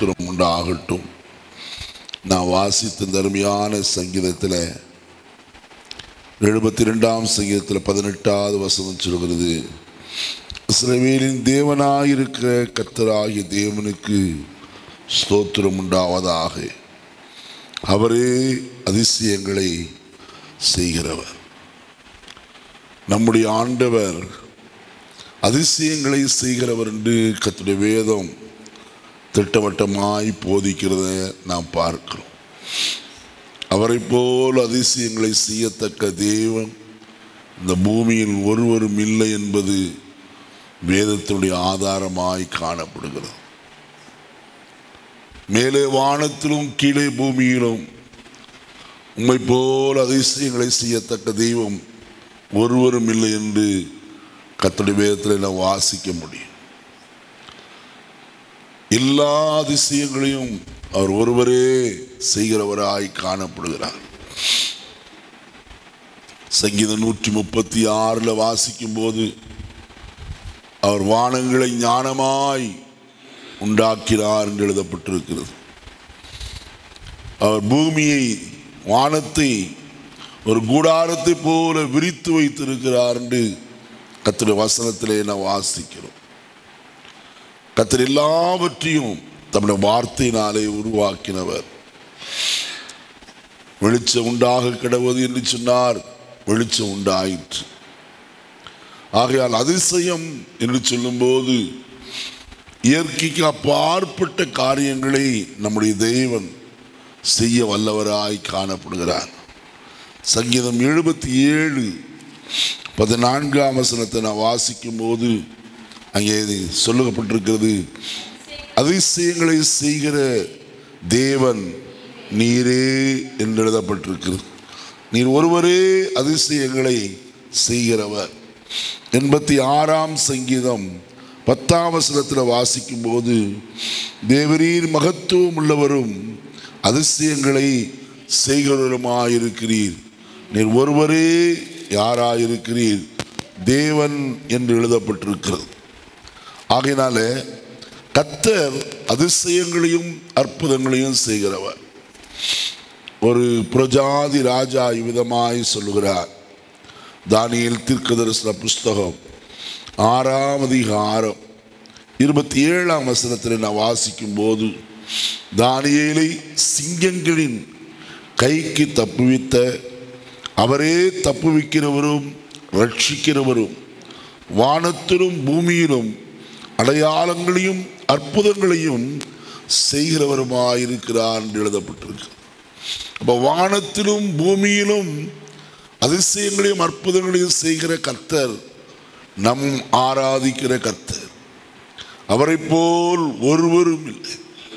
ஸ்தோத்திரம் உண்டாகட்டும் நான் வாசித்த இந்த அருமையான சங்கீதத்தில் எழுபத்தி ரெண்டாம் சங்கீதத்தில் பதினெட்டாவது வசனம் சொல்கிறது இஸ்ரவேலின் தேவனாயிருக்கிற கர்த்தராகிய தேவனுக்கு ஸ்தோத்திரம் உண்டாவதாக அவரே அதிசயங்களை செய்கிறவர் நம்முடைய ஆண்டவர் அதிசயங்களை செய்கிறவர் என்று கத்துடைய வேதம் திட்டவட்டமாய் போதிக்கிறத நாம் பார்க்கிறோம் அவரை போல் அதிசயங்களை செய்யத்தக்க தேவன் இந்த பூமியில் ஒருவரும் இல்லை என்பது வேதத்தினுடைய ஆதாரமாய் காணப்படுகிறது மேலே வானத்திலும் கீழே பூமியிலும் உம்மை போல் அதிசயங்களை செய்யத்தக்க தெய்வம் ஒருவரும் இல்லை என்று கத்துடைய வேதத்தில் நாம் வாசிக்க முடியும் எல்லா அதிசயங்களையும் அவர் ஒருவரே செய்கிறவராய் காணப்படுகிறார் சங்கீதம் நூற்றி முப்பத்தி ஆறில் வாசிக்கும் போது அவர் வானங்களை ஞானமாய் உண்டாக்கிறார் என்று எழுதப்பட்டிருக்கிறது அவர் பூமியை வானத்தை ஒரு கூடாரத்தை போல விரித்து வைத்திருக்கிறார் என்று கத்திர வசனத்திலே நான் வாசிக்கிறோம் கத்தர் எல்லாவற்றையும் தம்முடைய வார்த்தையினாலே உருவாக்கினவர் வெளிச்சம் உண்டாக கிடவது என்று சொன்னார் வெளிச்சம் உண்டாயிற்று ஆகையால் அதிசயம் என்று சொல்லும்போது இயற்கைக்கு அப்பாற்பட்ட காரியங்களை நம்முடைய தேவன் செய்ய வல்லவராய் காணப்படுகிறார் சங்கீதம் எழுபத்தி ஏழு பதினான்காம் வசனத்தை நான் வாசிக்கும் போது அங்கே இது சொல்லப்பட்டிருக்கிறது அதிசயங்களை செய்கிற தேவன் நீரே என்று எழுதப்பட்டிருக்கிறது நீர் ஒருவரே அதிசயங்களை செய்கிறவர் எண்பத்தி ஆறாம் சங்கீதம் பத்தாம் வசனத்தில் வாசிக்கும் போது தேவரீர் மகத்துவம் உள்ளவரும் அதிசயங்களை செய்கிறவருமாயிருக்கிறீர் நீர் ஒருவரே யாராயிருக்கிறீர் தேவன் என்று எழுதப்பட்டிருக்கிறது ஆகையினால கத்தர் அதிசயங்களையும் அற்புதங்களையும் செய்கிறவர் ஒரு பிரஜாதி ராஜா இவ்விதமாய் சொல்லுகிறார் தானியல் தீர்க்கதரிசன புஸ்தகம் ஆறாம் அதிகாரம் இருபத்தி ஏழாம் வசனத்தில் நான் வாசிக்கும் போது தானியேலை சிங்கங்களின் கைக்கு தப்புவித்த அவரே தப்புவிக்கிறவரும் ரட்சிக்கிறவரும் வானத்திலும் பூமியிலும் அடையாளங்களையும் அற்புதங்களையும் செய்கிறவருமாயிருக்கிறார் என்று எழுதப்பட்டிருக்கு அப்போ வானத்திலும் பூமியிலும் அதிசயங்களையும் அற்புதங்களையும் செய்கிற கர்த்தர் நம் ஆராதிக்கிற கர்த்தர் அவரை போல் ஒருவரும் இல்லை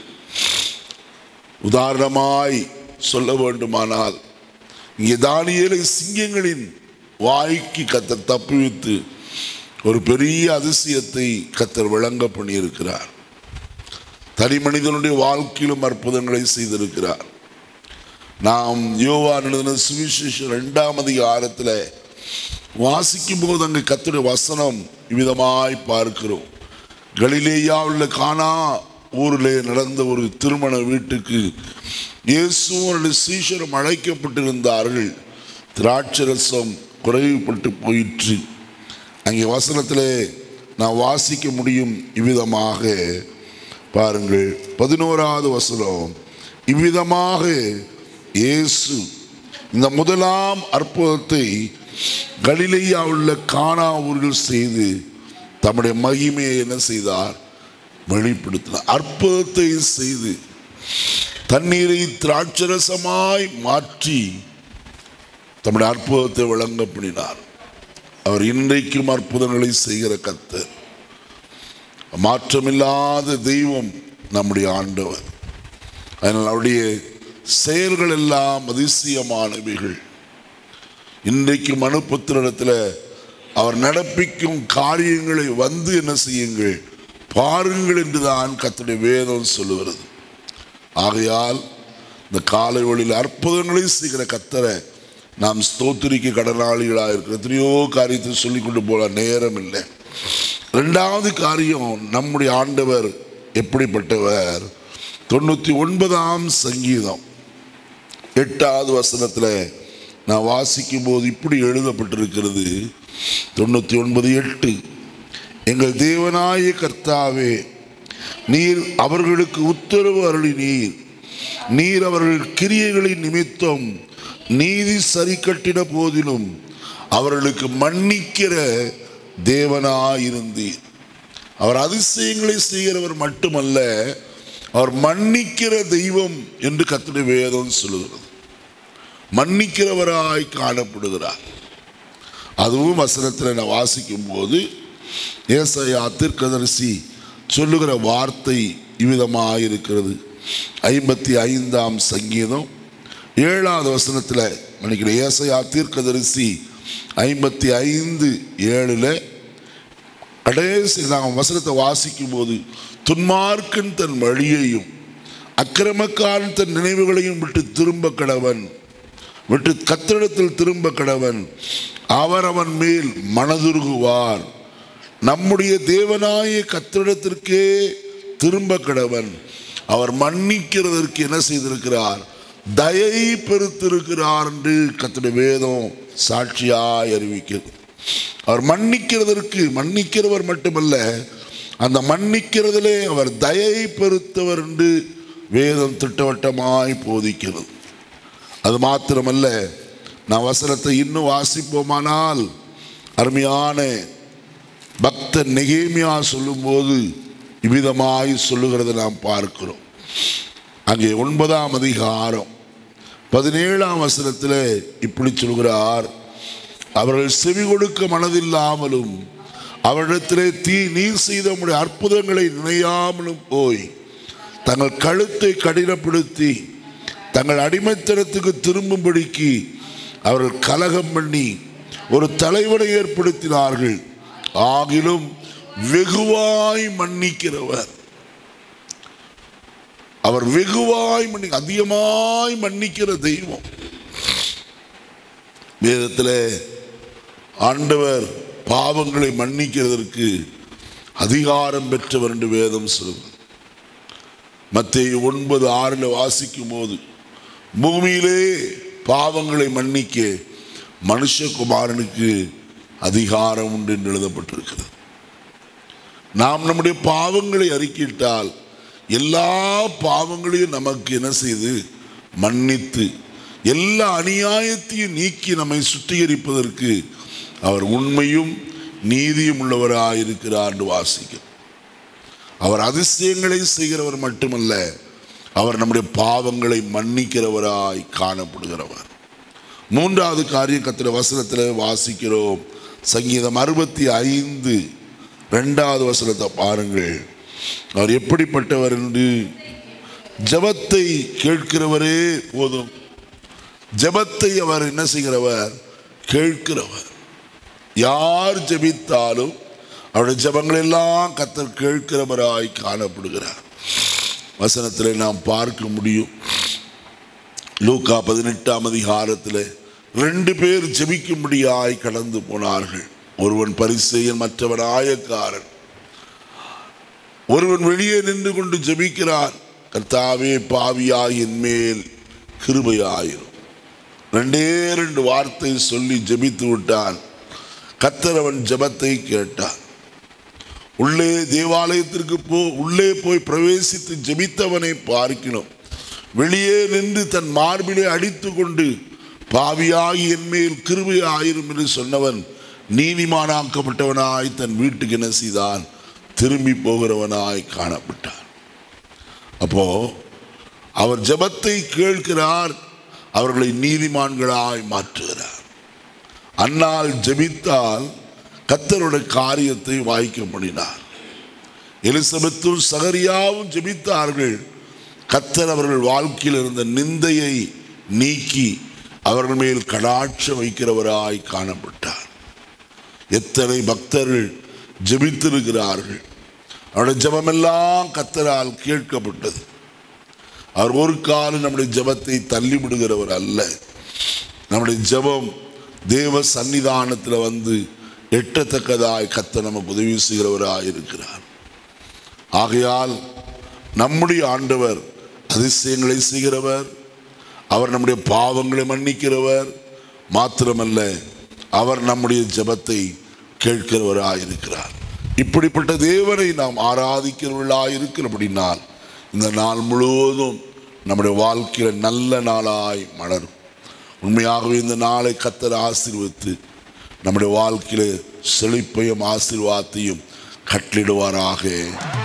உதாரணமாய் சொல்ல வேண்டுமானால் இங்கே தானியேலை சிங்கங்களின் வாய்க்கு கத்தர் தப்புவித்து ஒரு பெரிய அதிசயத்தை கத்தர் விளங்க பண்ணியிருக்கிறார் தனி மனிதனுடைய வாழ்க்கையிலும் அற்புதங்களை செய்திருக்கிறார் நாம் யோவான் எழுதின சுவிசேஷம் ரெண்டாம் அதிகாரத்தில் வாசிக்கும் போது அங்கே கத்துடைய வசனம் இவ்விதமாய் பார்க்கிறோம் கலிலேயாவில் காணா ஊரிலே நடந்த ஒரு திருமண வீட்டுக்கு இயேசுவோட சீஷரம் அழைக்கப்பட்டிருந்தார்கள் திராட்சரசம் குறைவுபட்டு போயிற்று அங்கே வசனத்தில் நான் வாசிக்க முடியும் இவ்விதமாக பாருங்கள் பதினோராவது வசனம் இவ்விதமாக இயேசு இந்த முதலாம் அற்புதத்தை கலிலேயா உள்ள கானா ஊரில் செய்து தம்முடைய மகிமையை என்ன செய்தார் வெளிப்படுத்தினார் அற்புதத்தை செய்து தண்ணீரை திராட்சரசமாய் மாற்றி தம்முடைய அற்புதத்தை விளங்க பண்ணினார் அவர் இன்றைக்கும் அற்புதங்களை செய்கிற கத்தர் மாற்றமில்லாத தெய்வம் நம்முடைய ஆண்டவர் அதனால் அவருடைய செயல்கள் எல்லாம் அதிசயமானவைகள் இன்றைக்கு மனுப்புத்திரிடத்தில் அவர் நடப்பிக்கும் காரியங்களை வந்து என்ன செய்யுங்கள் பாருங்கள் என்றுதான் கத்துடைய வேதம் சொல்லுகிறது ஆகையால் இந்த காலை வழியில் அற்புதங்களை செய்கிற கத்தரை நாம் ஸ்தோத்திரிக்க கடனாளிகளாக இருக்கிற எத்தனையோ காரியத்தை சொல்லி கொண்டு போல நேரம் இல்லை ரெண்டாவது காரியம் நம்முடைய ஆண்டவர் எப்படிப்பட்டவர் தொண்ணூற்றி ஒன்பதாம் சங்கீதம் எட்டாவது வசனத்தில் நான் வாசிக்கும் போது இப்படி எழுதப்பட்டிருக்கிறது தொண்ணூற்றி ஒன்பது எட்டு எங்கள் தேவனாய கர்த்தாவே நீர் அவர்களுக்கு உத்தரவு அருளினீர் நீர் அவர்கள் கிரியைகளின் நிமித்தம் நீதி சரி கட்டின போதிலும் அவர்களுக்கு மன்னிக்கிற தேவனாயிருந்தீர் அவர் அதிசயங்களை செய்கிறவர் மட்டுமல்ல அவர் மன்னிக்கிற தெய்வம் என்று கத்துடைய வேதம் சொல்லுகிறது மன்னிக்கிறவராய் காணப்படுகிறார் அதுவும் வசனத்தில் நான் வாசிக்கும் போது ஏசையா தீர்க்கதரிசி சொல்லுகிற வார்த்தை இவ்விதமாக இருக்கிறது ஐம்பத்தி ஐந்தாம் சங்கீதம் ஏழாவது வசனத்தில் நினைக்கிற ஏசையா தீர்க்கதரிசி ஐம்பத்தி ஐந்து ஏழில் கடைசி நாம் வசனத்தை வாசிக்கும் போது துன்மார்க்கன் தன் வழியையும் அக்கிரமக்காரன் தன் நினைவுகளையும் விட்டு திரும்ப கடவன் விட்டு கத்திடத்தில் திரும்ப கடவன் அவர் அவன் மேல் மனதுருகுவார் நம்முடைய தேவனாய கத்திடத்திற்கே திரும்ப கடவன் அவர் மன்னிக்கிறதற்கு என்ன செய்திருக்கிறார் தயை பெருத்திருக்கிறார் என்று கத்திட வேதம் சாட்சியாய் அறிவிக்கிறது அவர் மன்னிக்கிறதற்கு மன்னிக்கிறவர் மட்டுமல்ல அந்த மன்னிக்கிறதிலே அவர் தயை பெருத்தவர் என்று வேதம் திட்டவட்டமாய் போதிக்கிறது அது மாத்திரமல்ல நான் வசனத்தை இன்னும் வாசிப்போமானால் அருமையான பக்தர் நெகேமியா சொல்லும்போது இவ்விதமாய் சொல்லுகிறதை நாம் பார்க்கிறோம் அங்கே ஒன்பதாம் அதிகாரம் பதினேழாம் வசனத்தில் இப்படி சொல்கிறார் அவர்கள் செவி கொடுக்க மனதில்லாமலும் அவரிடத்திலே தீ நீர் செய்த உம்முடைய அற்புதங்களை நினையாமலும் போய் தங்கள் கழுத்தை கடினப்படுத்தி தங்கள் அடிமைத்தனத்துக்கு திரும்பும்படிக்கு அவர்கள் கலகம் பண்ணி ஒரு தலைவனை ஏற்படுத்தினார்கள் ஆகிலும் வெகுவாய் மன்னிக்கிறவர் அவர் வெகுவாய் மன்னி அதிகமாய் மன்னிக்கிற தெய்வம் வேதத்தில் ஆண்டவர் பாவங்களை மன்னிக்கிறதற்கு அதிகாரம் பெற்றவர் என்று வேதம் சொல்லுது மத்திய ஒன்பது ஆறில் வாசிக்கும் போது பூமியிலே பாவங்களை மன்னிக்க மனுஷகுமாரனுக்கு அதிகாரம் உண்டு என்று எழுதப்பட்டிருக்கிறது நாம் நம்முடைய பாவங்களை அறிக்கிட்டால் எல்லா பாவங்களையும் நமக்கு என்ன செய்து மன்னித்து எல்லா அநியாயத்தையும் நீக்கி நம்மை சுத்திகரிப்பதற்கு அவர் உண்மையும் நீதியும் உள்ளவராயிருக்கிறார் என்று வாசிக்கிறோம் அவர் அதிசயங்களை செய்கிறவர் மட்டுமல்ல அவர் நம்முடைய பாவங்களை மன்னிக்கிறவராய் காணப்படுகிறவர் மூன்றாவது காரியம் கத்திர வசனத்தில் வாசிக்கிறோம் சங்கீதம் அறுபத்தி ஐந்து ரெண்டாவது வசனத்தை பாருங்கள் அவர் எப்படிப்பட்டவர் என்று ஜபத்தை கேட்கிறவரே போதும் ஜபத்தை அவர் என்ன செய்கிறவர் கேட்கிறவர் யார் ஜெபித்தாலும் அவருடைய ஜபங்கள் எல்லாம் கத்தர் கேட்கிறவராய் காணப்படுகிறார் வசனத்தில் நாம் பார்க்க முடியும் லூக்கா பதினெட்டாம் அதிகாரத்தில் ரெண்டு பேர் ஜெபிக்கும்படியாய் கடந்து போனார்கள் ஒருவன் பரிசெயன் மற்றவன் ஆயக்காரன் ஒருவன் வெளியே நின்று கொண்டு ஜெபிக்கிறான் கர்த்தாவே பாவியாய் என் மேல் கிருபையாயிரும் ரெண்டே ரெண்டு வார்த்தை சொல்லி ஜெபித்து விட்டான் கத்தர் அவன் ஜெபத்தை கேட்டான் உள்ளே தேவாலயத்திற்கு போ உள்ளே போய் பிரவேசித்து ஜெபித்தவனை பார்க்கணும் வெளியே நின்று தன் மார்பிலே அடித்து கொண்டு பாவியாகி என் மேல் கிருபை ஆயிரும் என்று சொன்னவன் நீதிமானாக்கப்பட்டவனாய் தன் வீட்டுக்கு என்ன செய்தான் திரும்பி போகிறவனாய் காணப்பட்டான் அப்போ அவர் ஜெபத்தை கேட்கிறார் அவர்களை நீதிமான்களாய் மாற்றுகிறார் அன்னால் ஜெபித்தால் கத்தருடைய காரியத்தை வாய்க்க முடினார் எலிசபெத்தும் சகரியாவும் ஜெபித்தார்கள் கத்தர் அவர்கள் வாழ்க்கையில் இருந்த நிந்தையை நீக்கி அவர்கள் மேல் கடாட்சம் வைக்கிறவராய் காணப்பட்டார் எத்தனை பக்தர்கள் ஜெபித்திருக்கிறார்கள் அவருடைய ஜெபமெல்லாம் கத்தரால் கேட்கப்பட்டது அவர் ஒரு காலம் நம்முடைய ஜெபத்தை தள்ளி விடுகிறவர் அல்ல நம்முடைய ஜெபம் தேவ சன்னிதானத்தில் வந்து எட்டத்தக்கதாய் கத்த நமக்கு உதவி செய்கிறவராய் இருக்கிறார் ஆகையால் நம்முடைய ஆண்டவர் அதிசயங்களை செய்கிறவர் அவர் நம்முடைய பாவங்களை மன்னிக்கிறவர் மாத்திரமல்ல அவர் நம்முடைய ஜெபத்தை கேட்கிறவராயிருக்கிறார் இப்படிப்பட்ட தேவனை நாம் ஆராதிக்கிறவர்களாயிருக்கிறபடினால் இந்த நாள் முழுவதும் நம்முடைய வாழ்க்கையில் நல்ல நாளாய் மலரும் உண்மையாகவே இந்த நாளை கத்தர் ஆசீர்வதித்து நம்முடைய வாழ்க்கையில செழிப்பையும் ஆசீர்வாதத்தையும் கட்டளிடுவாராக